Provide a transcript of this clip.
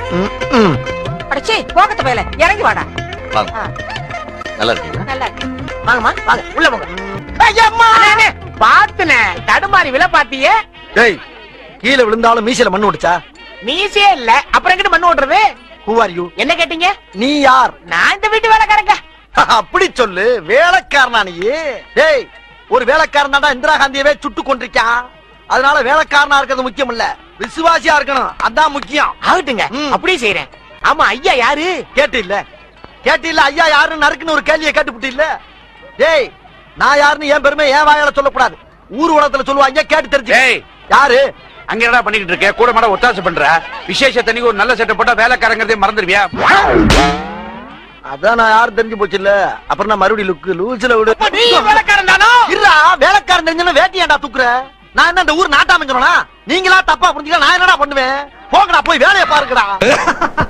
ம், ம். அடச்சி போகத்து மேல இறங்கி வாடா வாங்க ஆ, நல்லா இருக்கீங்களா நல்லா இருக்கு. வாங்கம்மா வாங்க உள்ள போங்க அண்ணே, பாத்துனே தடுமாறி விழ பாத்தியே டேய் கீழே விழுந்தாலும் மீசையில மண்ணு ஓடிச்சா மீசே இல்ல அப்புறம் எங்கிட்ட மண்ணு ஓட்டுறது ஹூ ஆர் யூ என்ன கேட்டீங்க நீ யார் நான் இந்த வீட்டு வேலைக்காரங்க அப்படி சொல்லு வேலைக்காரனா நீ டேய் ஒரு வேலைக்காரன் தான்டா இந்திரா காந்தியவே சுட்டு கொண்டிருக்கான் அதனால வேலைக்காரனா இருக்கிறது முக்கியம் இல்ல விசுவாசியா இருக்கணும் அதான் முக்கியம் ஆகட்டுங்க ம். அப்படியே செய்யறேன் ஆமா ஐயா யாரு கேட்டு இல்ல கேட்டு இல்ல ஐயா யாருன்னு நறுக்குன்னு ஒரு கேள்வியை கேட்டுப்புட்டு இல்ல டேய் நான் யாருன்னு என் பெருமை என் வாயால சொல்லக்கூடாது ஊர் உலகத்துல சொல்லுவாங்க கேட்டு தெரிஞ்சு டேய் யாரு அங்க என்னடா பண்ணிட்டு இருக்க கூட மாட ஒத்தாசை பண்ற விசேஷத்தன்னைக்கு ஒரு நல்ல செட்டப் போட்டா வேலைக்காரங்கிறதே மறந்துடுவியா அதான் நான் யாரும் தெரிஞ்சு போச்சு இல்ல அப்புறம் நான் மறுபடியும் லுக்கு லூசில விடு அப்ப நீ வேலைக்காரன் தானோ இருடா வேலைக்காரன் தெரிஞ்சு வேட்டி ஏன்டா தூக்குற நான் என்ன இந்த ஊர் நாட்டாம சொன்னா நீங்களா தப்பா புரிஞ்சுக்க நான் என்னடா பண்ணுவேன் போங்கடா போய் வேலையை பாருங்கடா